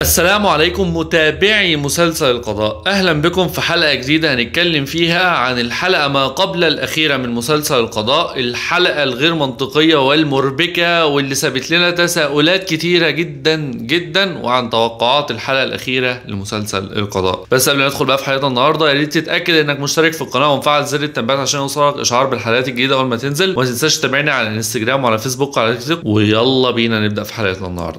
السلام عليكم متابعي مسلسل القضاء اهلا بكم في حلقه جديده هنتكلم فيها عن الحلقه ما قبل الاخيره من مسلسل القضاء الحلقه الغير منطقيه والمربكه واللي سابت لنا تساؤلات كتيره جدا جدا وعن توقعات الحلقه الاخيره لمسلسل القضاء بس قبل ما ندخل بقى في حلقه النهارده يا ريت تتاكد انك مشترك في القناه ومفعل زر التنبيهات عشان يوصلك اشعار بالحلقات الجديده اول ما تنزل وما تنساش تتابعني على الانستجرام وعلى فيسبوك وعلى تيك توك ويلا بينا نبدا في حلقتنا النهارده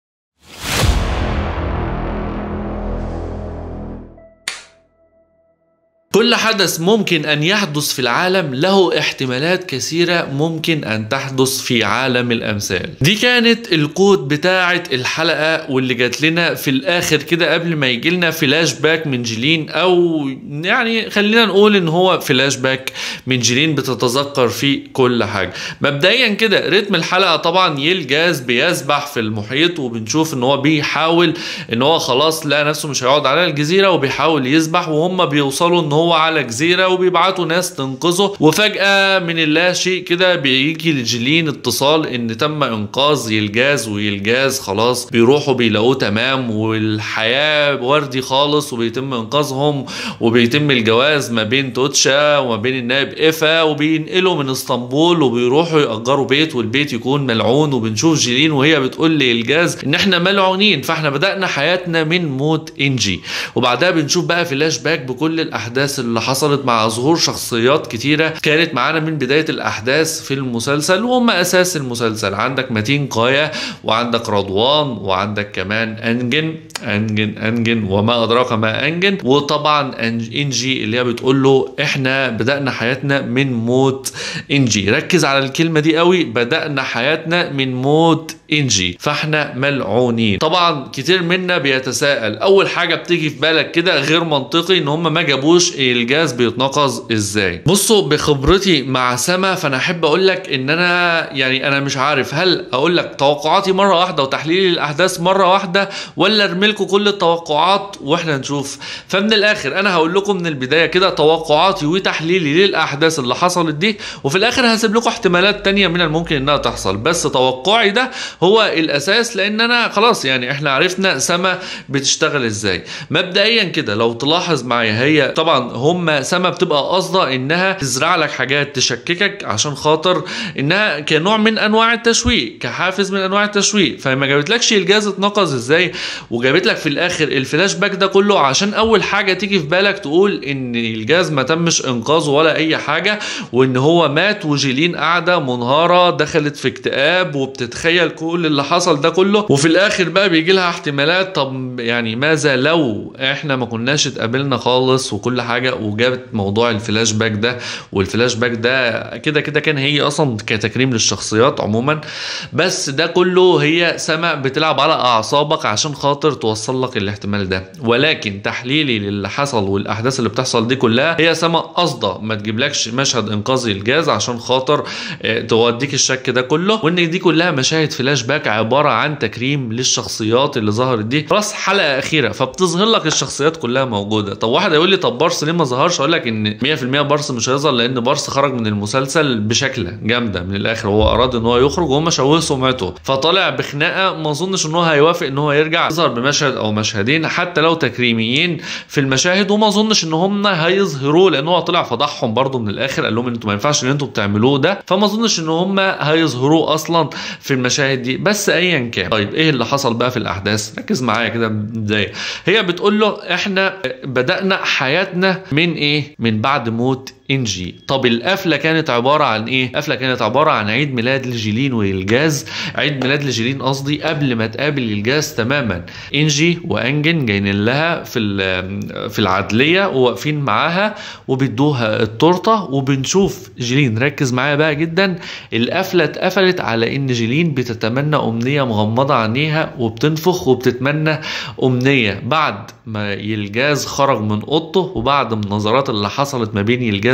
كل حدث ممكن ان يحدث في العالم له احتمالات كثيرة ممكن ان تحدث في عالم الامثال دي كانت الكود بتاعة الحلقة واللي جات لنا في الاخر كده قبل ما يجي لنا فلاش باك من جيلين او يعني خلينا نقول ان هو فلاش باك من جيلين بتتذكر فيه كل حاجة مبدئيا كده رتم الحلقة طبعا يلجاز بيسبح في المحيط وبنشوف ان هو بيحاول ان هو خلاص لقى نفسه مش هيقعد على الجزيرة وبيحاول يسبح وهم بيوصلوا ان هو على جزيرة وبيبعتوا ناس تنقذه وفجأة من اللا شيء كده بيجي لجيلين اتصال ان تم انقاذ يلجاز ويلجاز خلاص بيروحوا بيلاقوه تمام والحياة وردي خالص وبيتم انقاذهم وبيتم الجواز ما بين توتشا وما بين النائب إفا وبينقلوا من اسطنبول وبيروحوا يأجروا بيت والبيت يكون ملعون وبنشوف جيلين وهي بتقول لإلجاز ان احنا ملعونين فاحنا بدأنا حياتنا من موت انجي وبعدها بنشوف بقى فلاش باك بكل الاحداث اللي حصلت مع ظهور شخصيات كتيرة كانت معانا من بداية الأحداث في المسلسل وهم أساس المسلسل عندك متين قاية وعندك رضوان وعندك كمان أنجن أنجن أنجن وما أدراك ما أنجن وطبعا أنج- إنجي اللي هي بتقول له إحنا بدأنا حياتنا من موت إنجي ركز على الكلمة دي قوي بدأنا حياتنا من موت إنجي فإحنا ملعونين طبعا كتير منا بيتساءل أول حاجة بتيجي في بالك كده غير منطقي إن هم ما جابوش الجاز بيتنقص ازاي بصوا بخبرتي مع سما فانا احب اقول لك ان انا يعني انا مش عارف هل اقول لك توقعاتي مره واحده وتحليلي الاحداث مره واحده ولا ارمي لكم كل التوقعات واحنا نشوف فمن الاخر انا هقول لكم من البدايه كده توقعاتي وتحليلي للاحداث اللي حصلت دي وفي الاخر هسيب لكم احتمالات تانية من الممكن انها تحصل بس توقعي ده هو الاساس لان انا خلاص يعني احنا عرفنا سما بتشتغل ازاي مبدئيا كده لو تلاحظ معايا هي طبعا هم سما بتبقى قاصده انها تزرع لك حاجات تشككك عشان خاطر انها كنوع من انواع التشويق كحافز من انواع التشويق فما جابتلكش الجهاز اتنقص ازاي وجابت لك في الاخر الفلاش باك ده كله عشان اول حاجه تيجي في بالك تقول ان الجهاز ما تمش انقاذه ولا اي حاجه وان هو مات وجيلين قاعده منهاره دخلت في اكتئاب وبتتخيل كل اللي حصل ده كله وفي الاخر بقى بيجي لها احتمالات طب يعني ماذا لو احنا ما كناش اتقابلنا خالص وكل حاجه وجابت موضوع الفلاش باك ده والفلاش باك ده كده كده كان هي اصلا كتكريم للشخصيات عموما بس ده كله هي سما بتلعب على اعصابك عشان خاطر توصل لك الاحتمال ده ولكن تحليلي للي حصل والاحداث اللي بتحصل دي كلها هي سما قصده ما تجيبلكش مشهد انقاذ الجاز عشان خاطر آه، توديك الشك ده كله وان دي كلها مشاهد فلاش باك عباره عن تكريم للشخصيات اللي ظهرت دي خلاص حلقه اخيره فبتظهر لك الشخصيات كلها موجوده طب واحد يقول لي طب بارس ليه ما ظهرش اقول لك ان 100% بارس مش هيظهر لان بارس خرج من المسلسل بشكله جامده من الاخر هو اراد ان هو يخرج وهم شوهوا سمعته فطالع بخناقه ما اظنش ان هو هيوافق ان هو يرجع يظهر بمشهد او مشهدين حتى لو تكريميين في المشاهد وما اظنش ان هم هيظهروه لان هو طلع فضحهم برضه من الاخر قال لهم ان انتوا ما ينفعش اللي انتوا بتعملوه ده فما اظنش ان هم هيظهروه اصلا في المشاهد دي بس ايا كان طيب ايه اللي حصل بقى في الاحداث ركز معايا كده بدايه هي بتقول له احنا بدانا حياتنا من ايه من بعد موت انجي طب القفله كانت عباره عن ايه القفله كانت عباره عن عيد ميلاد لجيلين والجاز عيد ميلاد لجيلين قصدي قبل ما تقابل الجاز تماما انجي وانجن جايين لها في ال- في العدليه وواقفين معاها وبيدوها التورته وبنشوف جيلين ركز معايا بقى جدا القفله اتقفلت على ان جيلين بتتمنى امنيه مغمضه عينيها وبتنفخ وبتتمنى امنيه بعد ما الجاز خرج من اوضته وبعد النظرات اللي حصلت ما بين الجاز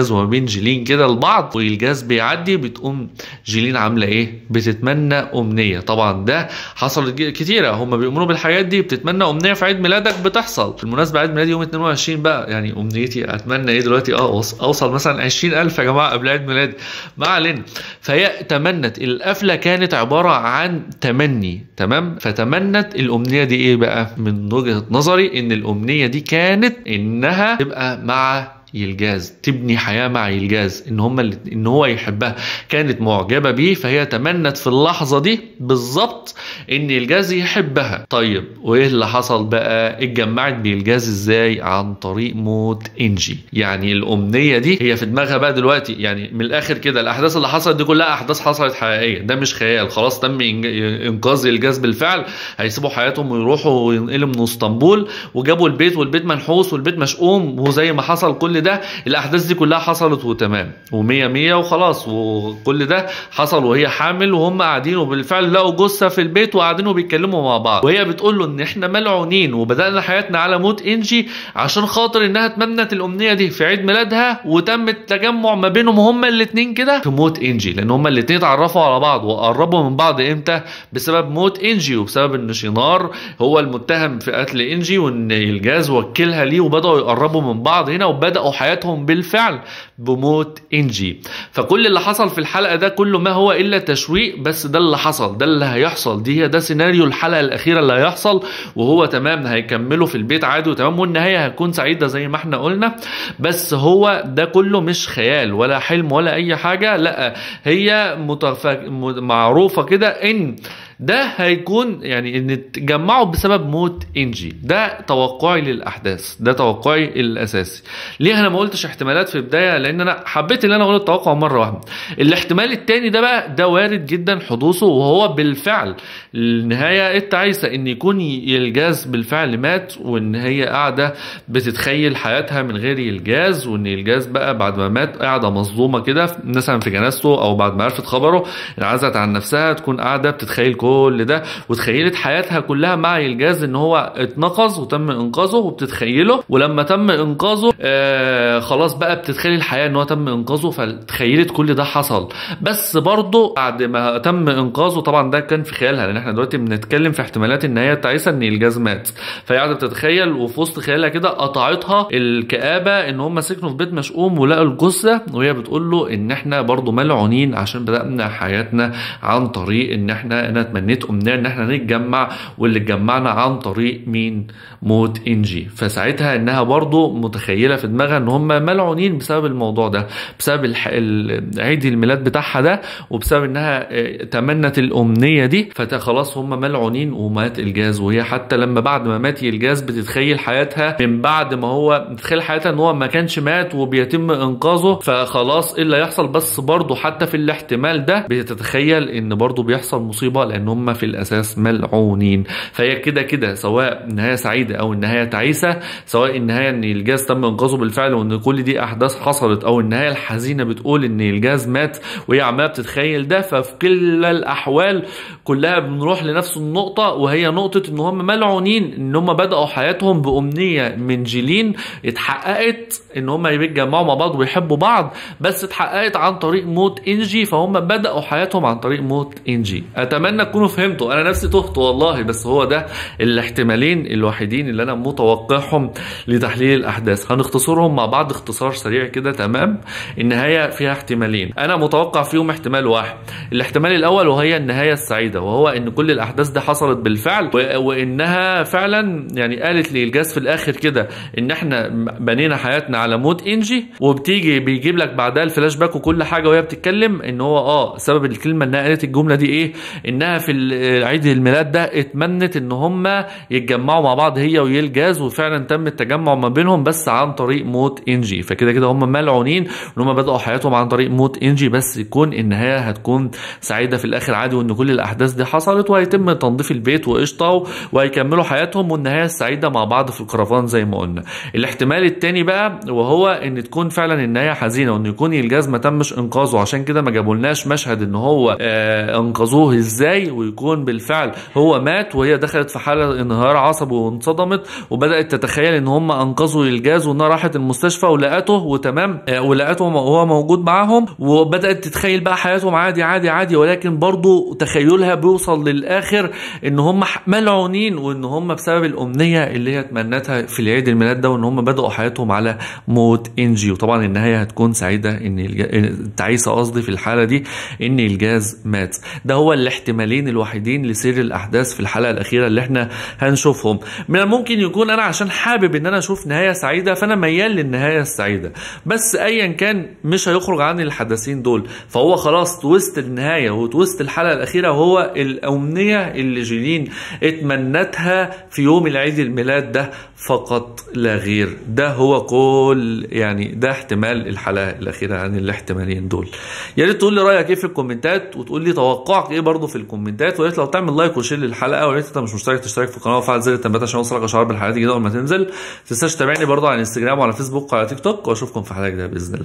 الجاز وما بين جيلين كده لبعض والجاز بيعدي بتقوم جيلين عامله ايه بتتمنى امنيه طبعا ده حصل كتيره هم بيؤمنوا بالحاجات دي بتتمنى امنيه في عيد ميلادك بتحصل بالمناسبه عيد ميلادي يوم 22 بقى يعني امنيتي اتمنى ايه دلوقتي اه اوصل مثلا 20000 يا جماعه قبل عيد ميلادي ما علينا فهي تمنت القفله كانت عباره عن تمني تمام فتمنت الامنيه دي ايه بقى من وجهه نظري ان الامنيه دي كانت انها تبقى مع يلجاز تبني حياه مع يلجاز ان هم اللي ان هو يحبها كانت معجبه بيه فهي تمنت في اللحظه دي بالظبط ان يلجاز يحبها طيب وايه اللي حصل بقى اتجمعت بيلجاز ازاي عن طريق موت انجي يعني الامنيه دي هي في دماغها بقى دلوقتي يعني من الاخر كده الاحداث اللي حصلت دي كلها احداث حصلت حقيقيه ده مش خيال خلاص تم انقاذ يلجاز بالفعل هيسيبوا حياتهم ويروحوا وينقلوا من اسطنبول وجابوا البيت والبيت منحوس والبيت مشؤوم وزي ما حصل كل ده الاحداث دي كلها حصلت وتمام ومية مية وخلاص وكل ده حصل وهي حامل وهم قاعدين وبالفعل لقوا جثه في البيت وقاعدين وبيتكلموا مع بعض وهي بتقول له ان احنا ملعونين وبدانا حياتنا على موت انجي عشان خاطر انها تمنت الامنيه دي في عيد ميلادها وتم التجمع ما بينهم هما الاثنين كده في موت انجي لان هما الاثنين اتعرفوا على بعض وقربوا من بعض امتى بسبب موت انجي وبسبب ان شينار هو المتهم في قتل انجي وان الجاز وكلها ليه وبداوا يقربوا من بعض هنا وبداوا حياتهم بالفعل بموت انجي فكل اللي حصل في الحلقه ده كله ما هو الا تشويق بس ده اللي حصل ده اللي هيحصل دي هي ده سيناريو الحلقه الاخيره اللي هيحصل وهو تمام هيكملوا في البيت عادي وتمام والنهايه هتكون سعيده زي ما احنا قلنا بس هو ده كله مش خيال ولا حلم ولا اي حاجه لا هي متفك... معروفه كده ان ده هيكون يعني ان تجمعوا بسبب موت انجي ده توقعي للاحداث ده توقعي الاساسي ليه انا ما قلتش احتمالات في البدايه لان انا حبيت ان انا اقول التوقع مره واحده الاحتمال التاني ده بقى ده وارد جدا حدوثه وهو بالفعل النهايه التعيسه ان يكون الجاز بالفعل مات وان هي قاعده بتتخيل حياتها من غير الجاز وان الجاز بقى بعد ما مات قاعده مظلومه كده مثلا في جنازته او بعد ما عرفت خبره انعزلت عن نفسها تكون قاعده بتتخيل كل ده وتخيلت حياتها كلها مع الجاز ان هو اتنقذ وتم انقاذه وبتتخيله ولما تم انقاذه آه خلاص بقى بتتخيل الحياه ان هو تم انقاذه فتخيلت كل ده حصل بس برضه بعد ما تم انقاذه طبعا ده كان في خيالها لان احنا دلوقتي بنتكلم في احتمالات النهايه التعيسه ان الجاز مات فهي قاعده بتتخيل وفي وسط خيالها كده قطعتها الكآبه ان هم سكنوا في بيت مشؤوم ولقوا الجثه وهي بتقول له ان احنا برضه ملعونين عشان بدانا حياتنا عن طريق ان احنا انا تمنيت امنيه ان احنا نتجمع واللي اتجمعنا عن طريق مين موت انجي فساعتها انها برضه متخيله في دماغها ان هم ملعونين بسبب الموضوع ده بسبب الح... عيد الميلاد بتاعها ده وبسبب انها تمنت الامنيه دي فخلاص هم ملعونين ومات الجاز وهي حتى لما بعد ما مات الجاز بتتخيل حياتها من بعد ما هو بتتخيل حياتها ان هو ما كانش مات وبيتم انقاذه فخلاص ايه اللي هيحصل بس برضه حتى في الاحتمال ده بتتخيل ان برضه بيحصل مصيبه لان هم في الاساس ملعونين فهي كده كده سواء نهايه سعيده او النهايه تعيسه سواء النهايه ان الجاز تم انقاذه بالفعل وان كل دي احداث حصلت او النهايه الحزينه بتقول ان الجاز مات وهي عماله بتتخيل ده ففي كل الاحوال كلها بنروح لنفس النقطه وهي نقطه ان هم ملعونين ان هم بداوا حياتهم بامنيه من جيلين اتحققت ان هم يتجمعوا مع بعض ويحبوا بعض بس اتحققت عن طريق موت انجي فهم بداوا حياتهم عن طريق موت انجي اتمنى تكونوا فهمتوا انا نفسي تهت والله بس هو ده الاحتمالين الوحيدين اللي انا متوقعهم لتحليل الاحداث هنختصرهم مع بعض اختصار سريع كده تمام النهايه فيها احتمالين انا متوقع فيهم احتمال واحد الاحتمال الاول وهي النهايه السعيده وهو ان كل الاحداث دي حصلت بالفعل وانها فعلا يعني قالت للجاز في الاخر كده ان احنا بنينا حياتنا على موت انجي وبتيجي بيجيب لك بعدها الفلاش باك وكل حاجه وهي بتتكلم ان هو اه سبب الكلمه انها قالت الجمله دي ايه انها في عيد الميلاد ده اتمنت ان هم يتجمعوا مع بعض هي ويلجاز وفعلا تم التجمع ما بينهم بس عن طريق موت انجي فكده كده هم ملعونين ان هم بداوا حياتهم عن طريق موت انجي بس يكون النهايه هتكون سعيده في الاخر عادي وان كل الاحداث دي حصلت وهيتم تنظيف البيت وقشطه وهيكملوا حياتهم والنهايه السعيده مع بعض في الكرفان زي ما قلنا الاحتمال التاني بقى وهو ان تكون فعلا النهايه حزينه وان يكون الجاز ما تمش انقاذه عشان كده ما جابولناش مشهد ان هو آه انقذوه ازاي ويكون بالفعل هو مات وهي دخلت في حاله انهيار عصبي وانصدمت وبدات تتخيل ان هم انقذوا الجاز وانها راحت المستشفى ولقته وتمام آه، ولقته وهو موجود معاهم وبدات تتخيل بقى حياتهم عادي عادي عادي ولكن برضو تخيلها بيوصل للاخر ان هم ح- ملعونين وان هم بسبب الامنيه اللي هي تمنتها في العيد الميلاد ده وان هم بداوا حياتهم على موت انجي وطبعا النهايه هتكون سعيده ان الج- تعيسه قصدي في الحاله دي ان الجاز مات ده هو الاحتمالين الوحيدين لسير الاحداث في الحلقه الاخيره اللي احنا هنشوفهم من الممكن يكون انا عشان حابب ان انا اشوف نهايه سعيده فانا ميال للنهايه السعيده بس ايا كان مش هيخرج عن الحدثين دول فهو خلاص تويست النهايه وتويست الحلقه الاخيره وهو الامنيه اللي جيلين اتمنتها في يوم العيد الميلاد ده فقط لا غير ده هو كل يعني ده احتمال الحلقه الاخيره عن الاحتمالين دول يا ريت تقول لي رايك ايه في الكومنتات وتقول لي توقعك ايه برضه في الكومنتات ويا ريت لو تعمل لايك وشير للحلقه ويا ريت انت مش مشترك تشترك في القناه وفعل زر التنبيهات عشان يوصلك اشعار بالحلقات الجديده اول ما تنزل ما تنساش تتابعني برضه على انستجرام وعلى فيسبوك وعلى تيك توك واشوفكم في حلقه جديده باذن الله